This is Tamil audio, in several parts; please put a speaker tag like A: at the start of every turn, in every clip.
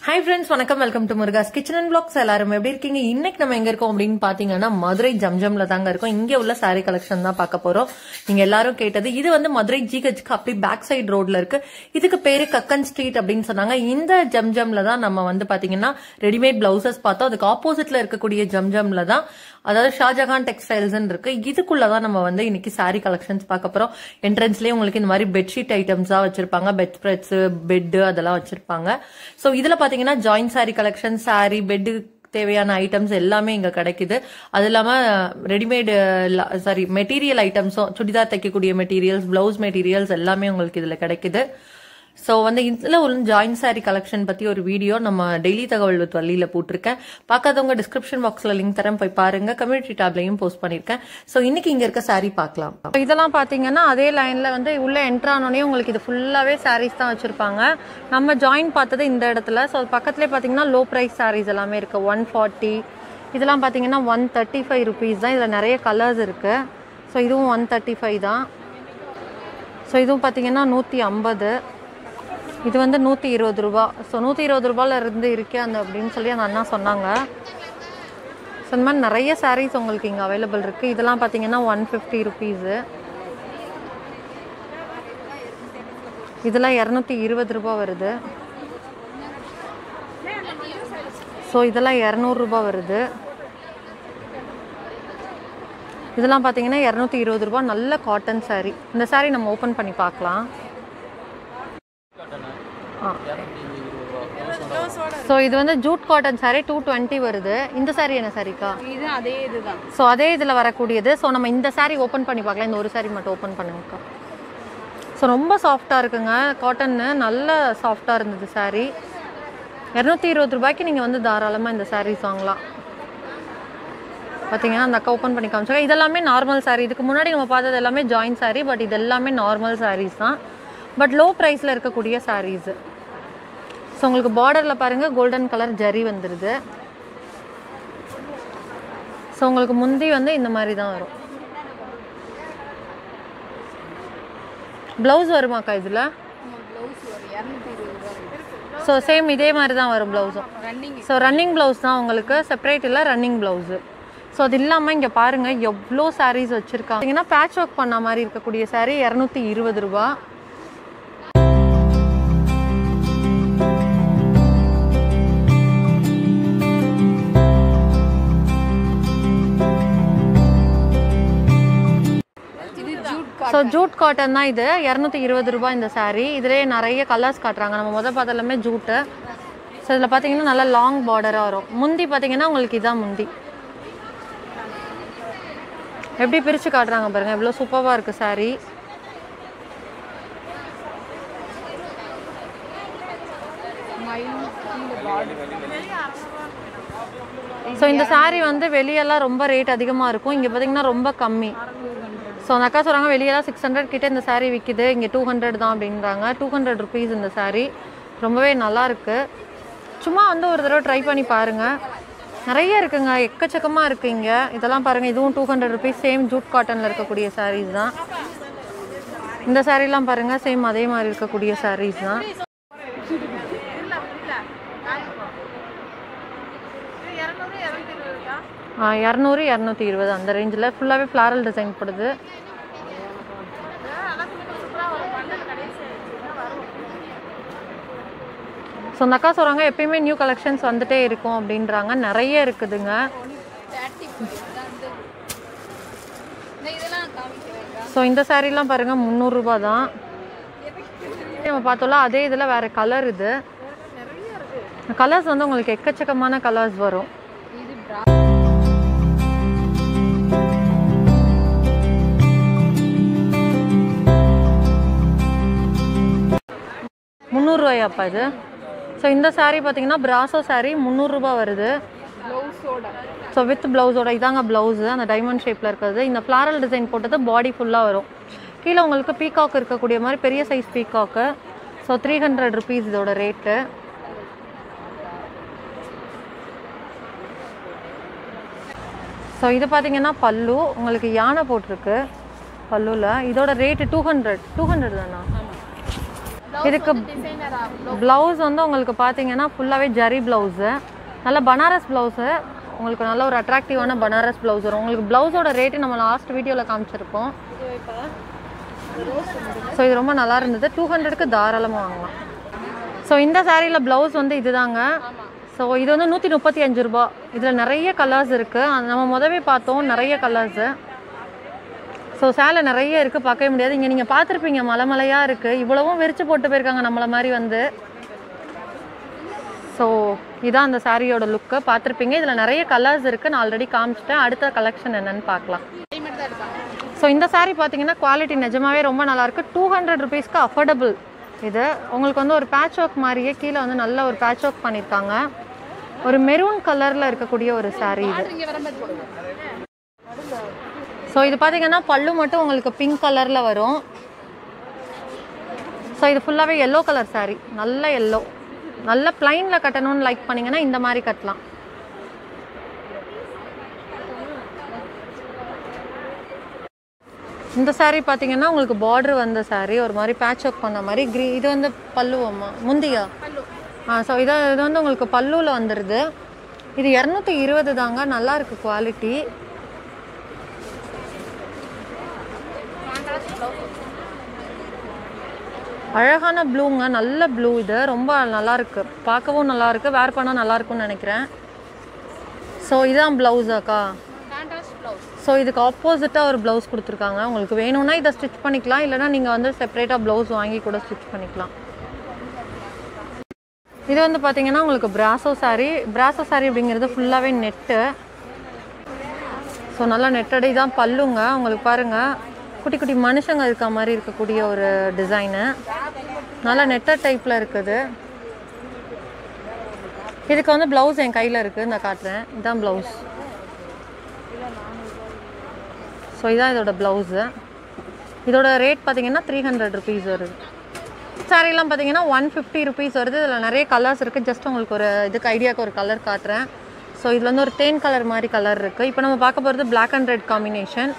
A: ஹாய் ஃப்ரெண்ட்ஸ் வணக்கம் welcome to Murugas kitchen and blogs எல்லாரும் எப்படி இருக்கீங்க இன்னைக்கு நம்ம எங்க இருக்கோம் அப்படின்னு பாத்தீங்கன்னா மதுரை ஜம்ஜம்ல தாங்க இருக்கோம் இங்க உள்ள சாரி கலெக்ஷன் தான் பார்க்க போறோம் நீங்க எல்லாரும் கேட்டது இது வந்து மதுரை ஜிஹெச்க்கு அப்படி பேக் சைடு ரோட்ல இருக்கு இதுக்கு பேரு கக்கன் ஸ்ட்ரீட் அப்படின்னு சொன்னாங்க இந்த ஜம்ஜம்ல தான் நம்ம வந்து பாத்தீங்கன்னா ரெடிமேட் பிளவுசஸ் பார்த்தோம் அதுக்கு ஆப்போசிட்ல இருக்கக்கூடிய ஜம்ஜம்ல தான் அதாவது ஷாஜகான் டெக்ஸ்டைல்ஸ் இருக்கு இதுக்குள்ளதான் நம்ம வந்து இன்னைக்கு சாரி கலெக்ஷன்ஸ் பார்க்க போறோம் என்ட்ரன்ஸ்லயே உங்களுக்கு இந்த மாதிரி பெட்ஷீட் ஐட்டம்ஸ் தான் வச்சிருப்பாங்க பெட் ஸ்ப்ரெட்ஸ் பெட் அதெல்லாம் வச்சிருப்பாங்க சோ இதுல பாத்தீங்கன்னா ஜாயிண்ட் சாரி கலெக்ஷன் சாரி பெட் தேவையான ஐட்டம்ஸ் எல்லாமே இங்க கிடைக்குது அது இல்லாம ரெடிமேடு சாரி மெட்டீரியல் ஐட்டம்ஸும் சுடிதார் தைக்கக்கூடிய மெட்டீரியல்ஸ் பிளவுஸ் மெட்டீரியல்ஸ் எல்லாமே உங்களுக்கு இதுல கிடைக்குது ஸோ வந்து இதில் உள்ள ஜாயின் சாரி கலெக்ஷன் பற்றி ஒரு வீடியோ நம்ம டெய்லி தகவல் வித் வள்ளியில் போட்டிருக்கேன் பார்க்காதவங்க டிஸ்கிரிப்ஷன் பாக்ஸில் லிங்க் தரேன் போய் பாருங்க கம்யூனிட்டி டேப்லையும் போஸ்ட் பண்ணியிருக்கேன் ஸோ இன்னைக்கு இங்கே இருக்க சாரி பார்க்கலாம் இதெல்லாம் பார்த்தீங்கன்னா அதே லைனில் வந்து உள்ள என்ட்ரானோடனே உங்களுக்கு இது ஃபுல்லாகவே சாரீஸ் தான் வச்சுருப்பாங்க நம்ம ஜாயின் பார்த்தது இந்த இடத்துல ஸோ பக்கத்துலேயே பார்த்தீங்கன்னா லோ ப்ரைஸ் சாரீஸ் எல்லாமே இருக்குது ஒன் ஃபார்ட்டி இதெல்லாம் பார்த்தீங்கன்னா ஒன் தேர்ட்டி ஃபைவ் ருபீஸ் தான் இதில் நிறைய கலர்ஸ் இருக்குது ஸோ இதுவும் ஒன் தேர்ட்டி ஃபைவ் தான் ஸோ இதுவும் பார்த்தீங்கன்னா நூற்றி ஐம்பது இது வந்து நூற்றி இருபது ரூபா ஸோ நூற்றி இருபது ரூபாயில் இருந்து இருக்கே அந்த அப்படின்னு சொல்லி அந்த அண்ணா சொன்னாங்க ஸோ இந்த மாதிரி நிறைய சாரீஸ் உங்களுக்கு இங்கே அவைலபிள் இருக்குது இதெல்லாம் பார்த்தீங்கன்னா ஒன் ஃபிஃப்டி ருபீஸு இதெல்லாம் இரநூத்தி இருபது ரூபா வருது ஸோ இதெல்லாம் இரநூறுபா வருது இதெல்லாம் பார்த்தீங்கன்னா இரநூத்தி இருபது ரூபா நல்ல காட்டன் saree இந்த saree நம்ம ஓப்பன் பண்ணி பார்க்கலாம் ஸோ இது வந்து jute cotton saree two twenty வருது இந்த saree என்ன சாரிக்கா
B: இது அதே இதுதான்
A: ஸோ அதே இதில் வரக்கூடியது ஸோ நம்ம இந்த saree ஓப்பன் பண்ணி பார்க்கலாம் இந்த ஒரு saree மட்டும் ஓப்பன் பண்ணுங்கக்கா ஸோ ரொம்ப சாஃப்டாக இருக்குங்க காட்டன்னு நல்ல சாஃப்டாக இருந்தது saree இரநூத்தி இருபது ரூபாய்க்கு நீங்கள் வந்து தாராளமாக இந்த sarees வாங்கலாம் பார்த்தீங்கன்னா அந்த அக்கா ஓப்பன் பண்ணி காமிச்சாங்க இதெல்லாமே நார்மல் saree இதுக்கு முன்னாடி நம்ம பார்த்தது எல்லாமே ஜாயின் saree பட் இது எல்லாமே நார்மல் sarees தான் பட் லோ ப்ரைஸில் இருக்கக்கூடிய sarees ஸோ உங்களுக்கு பார்டரில் பாருங்கள் கோல்டன் கலர் ஜரி வந்துடுது ஸோ உங்களுக்கு முந்தி வந்து இந்த மாதிரி தான் வரும் ப்ளவுஸ் வருமாக்கா இதில்
B: ப்ளவுஸ் ஒரு இரநூத்தி இருபது ரூபா வரும்.
A: ஸோ சேம் இதே மாதிரி தான் வரும் ப்ளவுஸும்
B: ரன்னிங்
A: ஸோ ரன்னிங் ப்ளவுஸ் தான் உங்களுக்கு செப்பரேட் இல்லை ரன்னிங் ப்ளவுஸு ஸோ அது இல்லாமல் இங்கே பாருங்கள் எவ்வளோ sarees வச்சுருக்காங்க பார்த்தீங்கன்னா பேட்ச் ஒர்க் பண்ண மாதிரி இருக்கக்கூடிய saree இரநூத்தி இருபது ரூபா
B: இது ஜூட்
A: ஸோ ஜூட் காட்டன் தான் இது இரநூத்தி இருபது ரூபாய் இந்த saree இதிலே நிறைய கலர்ஸ் காட்டுறாங்க நம்ம முத பார்த்த எல்லாமே ஜூட்டு ஸோ இதில் பார்த்தீங்கன்னா நல்லா லாங் பார்டராக வரும் முந்தி பார்த்தீங்கன்னா உங்களுக்கு இதான் முந்தி எப்படி பிரித்து காட்டுறாங்க பாருங்க எவ்வளோ சூப்பராக இருக்குது saree
B: மயில் கீழே பார்டர்
A: ஸோ இந்த saree வந்து வெளியெல்லாம் ரொம்ப ரேட் அதிகமாக இருக்கும் இங்கே பார்த்தீங்கன்னா ரொம்ப கம்மி ஸோ அந்த அக்கா சொல்கிறாங்க வெளியெல்லாம் சிக்ஸ் ஹண்ட்ரட் கிட்ட இந்த saree விற்கிது இங்கே டூ ஹண்ட்ரட் தான் அப்படின்றாங்க டூ ஹண்ட்ரட் ருபீஸ் இந்த saree ரொம்பவே நல்லா இருக்கு சும்மா வந்து ஒரு தடவை ட்ரை பண்ணி பாருங்கள் நிறைய இருக்குங்க எக்கச்சக்கமாக இருக்குது இங்கே இதெல்லாம் பாருங்கள் இதுவும் two hundred rupees same jute காட்டனில் இருக்கக்கூடிய sarees தான் இந்த சாரீலாம் பாருங்கள் சேம் அதே மாதிரி இருக்கக்கூடிய sarees தான் இரநூறு இரநூத்தி இருபது அந்த ரேஞ்சில் ஃபுல்லாகவே ஃப்ளாரல் டிசைன் போடுது ஸோ அந்த அக்கா சொல்கிறாங்க எப்பயுமே நியூ கலெக்ஷன்ஸ் வந்துட்டே இருக்கும் அப்படின்றாங்க நிறைய இருக்குதுங்க
B: தேர்ட்டி தான் இந்த இந்த இதெல்லாம் காமிக்கிறேன்
A: ஸோ இந்த சாரீலாம் பாருங்கள் முந்நூறுரூபா தான் நம்ம பார்த்தோம்ல அதே இதில் வேறு கலர் இது கலர்ஸ் வந்து உங்களுக்கு எக்கச்சக்கமான கலர்ஸ் வரும்
B: இது bra
A: முந்நூறுரூவாயாப்பா இது ஸோ இந்த saree பார்த்தீங்கன்னா பிராசோ saree முந்நூறுரூபா வருது
B: ப்ளவுஸோட
A: ஸோ வித் ப்ளவுஸோட இதாங்க ப்ளவுஸு அந்த டைமண்ட் ஷேப்பில் இருக்கிறது இந்த ஃப்ளாரல் டிசைன் போட்டது பாடி ஃபுல்லாக வரும் கீழே உங்களுக்கு பீகாக் இருக்கக்கூடிய மாதிரி பெரிய size peacock so three hundred rupees இதோட ரேட்டு ஸோ இது பார்த்தீங்கன்னா பல்லு உங்களுக்கு யானை போட்டிருக்கு பல்லுவில் இதோட rate two hundred two hundred தானா இதுக்கு
B: டிசைனரா
A: ப்ளவுஸ் வந்து உங்களுக்கு பார்த்தீங்கன்னா ஃபுல்லாகவே ஜரி ப்ளவுஸு நல்ல பனாரஸ் ப்ளவுஸு உங்களுக்கு நல்ல ஒரு அட்ராக்டிவான பனாரஸ் ப்ளவுஸ் வரும் உங்களுக்கு ப்ளவுஸோட ரேட்டு நம்ம லாஸ்ட் வீடியோவில் காமிச்சிருப்போம் ஸோ இது ரொம்ப நல்லா இருந்தது டூ ஹண்ட்ரடுக்கு தாராளமாக வாங்கலாம் ஸோ இந்த சாரியில் ப்ளவுஸ் வந்து இதுதாங்க ஸோ இது வந்து நூற்றி முப்பத்தி அஞ்சு ரூபா இதில் நிறைய கலர்ஸ் இருக்குது நம்ம முதவே பார்த்தோம் நிறைய கலர்ஸு ஸோ சேலை நிறைய இருக்குது பார்க்கவே முடியாது இங்கே நீங்கள் பார்த்துருப்பீங்க மலை மலையாக இருக்குது இவ்வளவும் விரிச்சு போட்டு போயிருக்காங்க நம்மளை மாதிரி வந்து ஸோ இதான் அந்த சாரியோட லுக்கு பார்த்துருப்பீங்க இதில் நிறைய கலர்ஸ் இருக்குது நான் ஆல்ரெடி காமிச்சிட்டேன் அடுத்த கலெக்ஷன் என்னன்னு பார்க்கலாம்
B: மட்டும் தான் இருக்காங்க
A: ஸோ இந்த saree பார்த்தீங்கன்னா குவாலிட்டி நிஜமாவே ரொம்ப நல்லா இருக்கு டூ ஹண்ட்ரட் ருபீஸ்க்கு அஃபோர்டபுள் இது உங்களுக்கு வந்து ஒரு பேட்ச் ஒர்க் மாதிரியே கீழே வந்து நல்ல ஒரு பேட்ச் ஒர்க் பண்ணியிருக்காங்க ஒரு மெரூன் கலரில் இருக்கக்கூடிய ஒரு saree இது
B: இங்க வரும்போது போடுங்க
A: ஸோ இது பார்த்தீங்கன்னா பல்லு மட்டும் உங்களுக்கு பிங்க் கலரில் வரும் ஸோ இது ஃபுல்லாகவே எல்லோ கலர் saree நல்ல எல்லோ நல்ல பிளைனில் கட்டணும்னு லைக் பண்ணீங்கன்னா இந்த மாதிரி கட்டலாம் இந்த saree பார்த்தீங்கன்னா உங்களுக்கு பார்டர் வந்த saree ஒரு மாதிரி பேட்ச் ஒர்க் பண்ண மாதிரி க்ரீ இது வந்து பல்லுவம்மா முந்தியா ஆ ஸோ இதை இது வந்து உங்களுக்கு பல்லுவில் வந்துடுது இது இரநூத்தி இருபது தாங்க நல்லா இருக்கு குவாலிட்டி அழகான ப்ளூங்க நல்ல ப்ளூ இது ரொம்ப நல்லா இருக்கு பார்க்கவும் நல்லா இருக்கு வேர் பண்ணால் நல்லா இருக்கும்னு நினைக்கிறேன் ஸோ இதான் ப்ளவுஸாக்கா
B: கான்ட்ராஸ்ட் ப்ளவுஸ்
A: ஸோ இதுக்கு ஆப்போசிட்டாக ஒரு ப்ளவுஸ் கொடுத்துருக்காங்க உங்களுக்கு வேணும்னா இதை ஸ்டிச் பண்ணிக்கலாம் இல்லைனா நீங்கள் வந்து செப்பரேட்டாக ப்ளவுஸ் வாங்கி கூட ஸ்டிச் பண்ணிக்கலாம் இது வந்து பார்த்தீங்கன்னா உங்களுக்கு பிராசோ saree பிராசோ saree அப்படிங்கிறது ஃபுல்லாகவே நெட்டு ஸோ நல்லா நெட்டடை தான் பல்லுங்க உங்களுக்கு பாருங்கள் குட்டி குட்டி மனுஷங்க இருக்க மாதிரி இருக்கக்கூடிய ஒரு டிசைனு நல்லா நெட்டட் டைப்பில் இருக்குது இதுக்கு வந்து ப்ளவுஸ் என் கையில் இருக்குது நான் காட்டுறேன் இதுதான் ப்ளவுஸ் ஸோ இதான் இதோட ப்ளவுஸு இதோட ரேட் பார்த்தீங்கன்னா த்ரீ ஹண்ட்ரட் ருபீஸ் வருது சாரீலாம் பார்த்தீங்கன்னா ஒன் ஃபிஃப்டி ருபீஸ் வருது இதில் நிறைய கலர்ஸ் இருக்குது ஜஸ்ட் உங்களுக்கு ஒரு இதுக்கு ஐடியாவுக்கு ஒரு கலர் காட்டுறேன் ஸோ இதில் வந்து ஒரு தேன் கலர் மாதிரி கலர் இருக்குது இப்போ நம்ம பார்க்க போகிறது Black அண்ட் ரெட் காம்பினேஷன்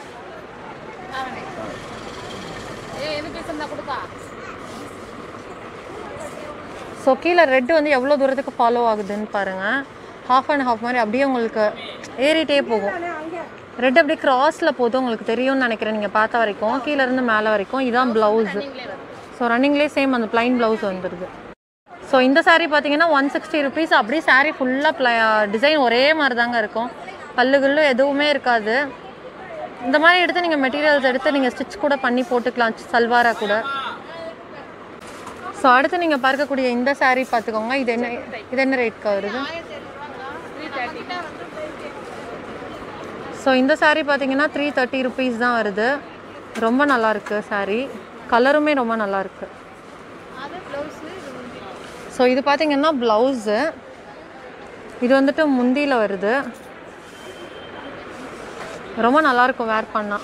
B: ஏ எது பேசுறதா கொடுக்கா
A: ஸோ கீழே ரெட் வந்து எவ்வளோ தூரத்துக்கு ஃபாலோ ஆகுதுன்னு பாருங்கள் ஹாஃப் அண்ட் ஹாஃப் மாதிரி அப்படியே உங்களுக்கு ஏறிட்டே போகும் ரெட் அப்படியே கிராஸில் போதும் உங்களுக்கு தெரியும்னு நினைக்கிறேன் நீங்கள் பார்த்த வரைக்கும் கீழே இருந்து மேலே வரைக்கும் இதான் ப்ளவுஸு ஸோ ரன்னிங்லேயே சேம் அந்த ப்ளைன் ப்ளவுஸ் வந்துடுது ஸோ இந்த saree பார்த்தீங்கன்னா ஒன் சிக்ஸ்டி ருபீஸ் அப்படியே saree ஃபுல்லாக ப்ள டிசைன் ஒரே மாதிரி தாங்க இருக்கும் பல்லு கில்லு எதுவுமே இருக்காது இந்த மாதிரி எடுத்து நீங்கள் மெட்டீரியல்ஸ் எடுத்து நீங்கள் ஸ்டிச் கூட பண்ணி போட்டுக்கலாம் சல்வாரா கூட ஸோ அடுத்து நீங்கள் பார்க்கக்கூடிய இந்த saree பார்த்துக்கோங்க இது என்ன இது என்ன ரேட்க்கு வருது ஸோ இந்த saree பார்த்தீங்கன்னா த்ரீ தேர்ட்டி ருபீஸ் தான் வருது ரொம்ப நல்லா இருக்கு saree கலருமே ரொம்ப நல்லா இருக்கு
B: அது ப்ளவுஸு இது முந்தி
A: ஸோ இது பார்த்தீங்கன்னா ப்ளவுஸு இது வந்துட்டு முந்தியில் வருது ரொம்ப நல்லா இருக்கும் வேர் பண்ணால்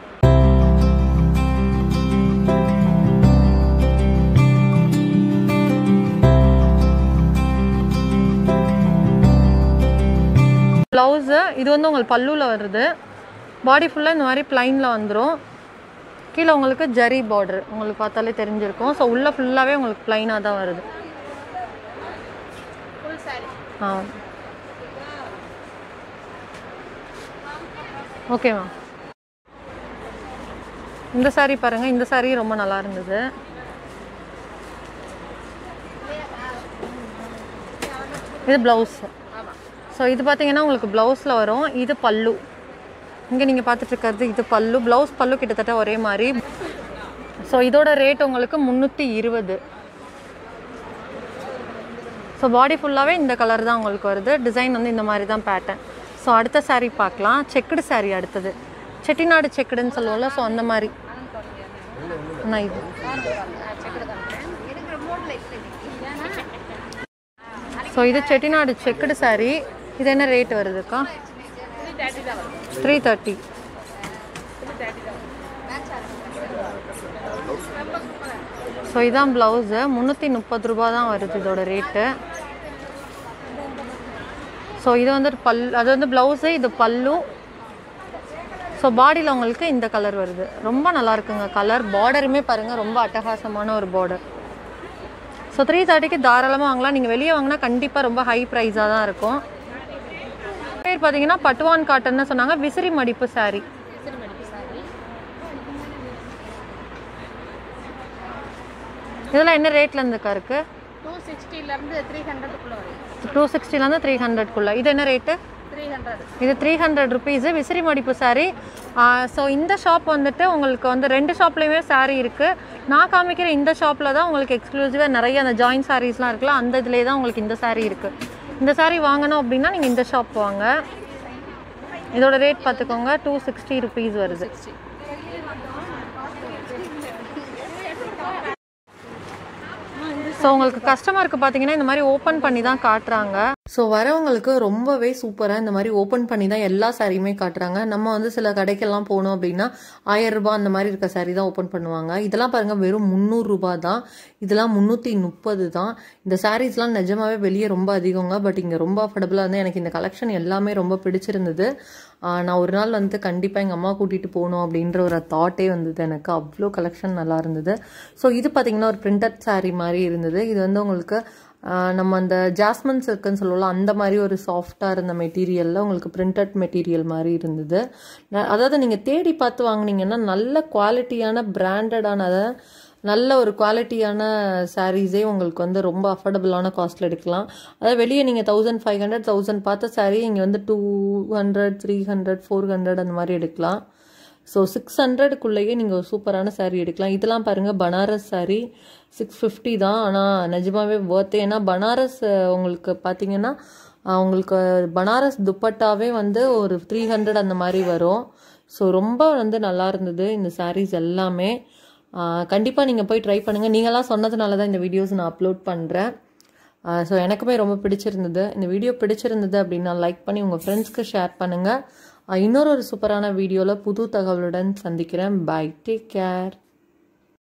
A: ப்ளவுஸு இது வந்து உங்களுக்கு பல்லுவில் வருது பாடி ஃபுல்லாக இந்த மாதிரி ப்ளைனில் வந்துடும் கீழே உங்களுக்கு ஜரி பார்டர் உங்களுக்கு பார்த்தாலே தெரிஞ்சிருக்கும் ஸோ உள்ளே ஃபுல்லாகவே உங்களுக்கு ப்ளைனாக தான் வருது
B: ஃபுல் சாரி
A: ஆ ஓகேவா இந்த saree பாருங்க இந்த saree ரொம்ப நல்லா இருந்தது இது ப்ளவுஸ் ஸோ இது பார்த்தீங்கன்னா உங்களுக்கு ப்ளவுஸில் வரும் இது பல்லு இங்கே நீங்கள் பார்த்துட்டு இருக்கிறது இது பல்லு ப்ளவுஸ் பல்லு கிட்டத்தட்ட ஒரே மாதிரி ஸோ இதோட ரேட் உங்களுக்கு முந்நூற்றி இருபது ஸோ பாடி ஃபுல்லாகவே இந்த கலர் தான் உங்களுக்கு வருது டிசைன் வந்து இந்த மாதிரி தான் பேட்டர்ன் ஸோ அடுத்த saree பார்க்கலாம் செக்குடு saree அடுத்தது செட்டிநாடு செக்குடுன்னு சொல்லுவோம்ல ஸோ அந்த மாதிரி அண்ணா இது ஸோ இது செட்டிநாடு செக்குடு saree இது என்ன ரேட் வருதுக்கா த்ரீ தேர்ட்டி ஸோ இதான் ப்ளவுஸு முந்நூற்றி முப்பது ரூபா தான் வருது இதோட ரேட்டு ஸோ இது வந்து பல் அது வந்து ப்ளவுஸு இது பல்லு ஸோ பாடியில் உங்களுக்கு இந்த கலர் வருது ரொம்ப நல்லா இருக்குங்க கலர் பார்டருமே பாருங்கள் ரொம்ப அட்டகாசமான ஒரு பார்டர் ஸோ த்ரீ தேர்ட்டிக்கு தாராளமாக வாங்கலாம் நீங்கள் வெளியே வாங்கினா கண்டிப்பாக ரொம்ப ஹை ப்ரைஸாக தான் இருக்கும் பேர் பார்த்தீங்கன்னா பட்டுவான் காட்டன்னு சொன்னாங்க விசிறி மடிப்பு saree
B: சரி மடிப்பு சாரி
A: இதெல்லாம் என்ன ரேட்ல இருந்துக்கா இருக்கு
B: டூ சிக்ஸ்டிலேருந்து த்ரீ ஹண்ட்ரடுக்குள்ளே வரும்
A: டூ சிக்ஸ்டிலேருந்து த்ரீ ஹண்ட்ரட்குள்ள இது என்ன ரேட்டு
B: த்ரீ ஹண்ட்ரட்
A: இது த்ரீ ஹண்ட்ரட் ருபீஸு விசிறி மடிப்பு saree ஸோ இந்த ஷாப் வந்துட்டு உங்களுக்கு வந்து ரெண்டு ஷாப்லேயுமே saree இருக்குது நான் காமிக்கிற இந்த ஷாப்பில் தான் உங்களுக்கு எக்ஸ்க்ளூசிவாக நிறைய அந்த ஜாயின் சாரீஸ்லாம் இருக்குல்ல அந்த இதுலேயே தான் உங்களுக்கு இந்த saree இருக்குது இந்த saree வாங்கணும் அப்படின்னா நீங்கள் இந்த ஷாப் வாங்க இதோட ரேட் பார்த்துக்கோங்க டூ சிக்ஸ்டி ருபீஸ் வருது ஸோ உங்களுக்கு கஸ்டமருக்கு பார்த்தீங்கன்னா இந்த மாதிரி ஓப்பன் பண்ணி தான் காட்டுறாங்க ஸோ வரவங்களுக்கு ரொம்பவே சூப்பராக இந்த மாதிரி ஓப்பன் பண்ணி தான் எல்லா சாரியுமே காட்டுறாங்க நம்ம வந்து சில கடைக்கெல்லாம் போனோம் அப்படின்னா ஆயிரம் ரூபாய் அந்த மாதிரி இருக்க சாரி தான் ஓப்பன் பண்ணுவாங்க இதெல்லாம் பாருங்க வெறும் முந்நூறு ரூபாய் தான் இதெல்லாம் முந்நூற்றி முப்பது தான் இந்த சாரீஸ்லாம் நிஜமாவே வெளியே ரொம்ப அதிகங்க பட் இங்கே ரொம்ப அஃபோர்டபுளாக இருந்து எனக்கு இந்த கலெக்ஷன் எல்லாமே ரொம்ப பிடிச்சிருந்தது ஆஹ் நான் ஒரு நாள் வந்து கண்டிப்பாக எங்கள் அம்மா கூட்டிகிட்டு போகணும் அப்படின்ற ஒரு தாட்டே வந்தது எனக்கு அவ்வளோ கலெக்ஷன் நல்லா இருந்தது ஸோ இது பார்த்தீங்கன்னா ஒரு பிரிண்டட் saree மாதிரி இருந்தது இது வந்து உங்களுக்கு ஆஹ் நம்ம அந்த ஜாஸ்மின் சில்க்குன்னு சொல்லுவோம்ல அந்த மாதிரி ஒரு சாஃப்டாக இருந்த மெட்டீரியலில் உங்களுக்கு பிரிண்டட் மெட்டீரியல் மாதிரி இருந்தது ந- அதாவது நீங்கள் தேடி பார்த்து வாங்குனீங்கன்னா நல்ல குவாலிட்டியான பிராண்டடான நல்ல ஒரு குவாலிட்டியான சாரீஸே உங்களுக்கு வந்து ரொம்ப அஃபோர்டபுளான காஸ்ட்டில் எடுக்கலாம் அதாவது வெளியே நீங்கள் தௌசண்ட் ஃபைவ் ஹண்ட்ரட் தௌசண்ட் பார்த்த saree இங்கே வந்து two hundred three hundred four hundred அந்த மாதிரி எடுக்கலாம் ஸோ சிக்ஸ் ஹண்ட்ரடுக்குள்ளேயே நீங்கள் ஒரு சூப்பரான saree எடுக்கலாம் இதெல்லாம் பாருங்கள் பனாரஸ் saree சிக்ஸ் ஃபிஃப்டி தான் ஆனால் நிஜமாவே worth ஏன்னா பனாரஸ் அஹ், உங்களுக்கு பார்த்தீங்கன்னா அஹ், உங்களுக்கு பனாரஸ் துப்பட்டாவே வந்து ஒரு த்ரீ ஹண்ட்ரட் அந்த மாதிரி வரும் ஸோ ரொம்ப வந்து நல்லா இருந்தது இந்த sarees எல்லாமே கண்டிப்பாக நீங்கள் போய் ட்ரை பண்ணுங்கள் நீங்களாம் சொன்னதுனால தான் இந்த வீடியோஸ் நான் அப்லோட் பண்ணுறேன் ஸோ எனக்குமே ரொம்ப பிடிச்சிருந்தது இந்த வீடியோ பிடிச்சிருந்தது அப்படின்னா லைக் பண்ணி உங்கள் ஃப்ரெண்ட்ஸ்க்கு ஷேர் பண்ணுங்கள் இன்னொரு ஒரு சூப்பரான வீடியோவில் புது தகவலுடன் சந்திக்கிறேன் பை டேக் கேர்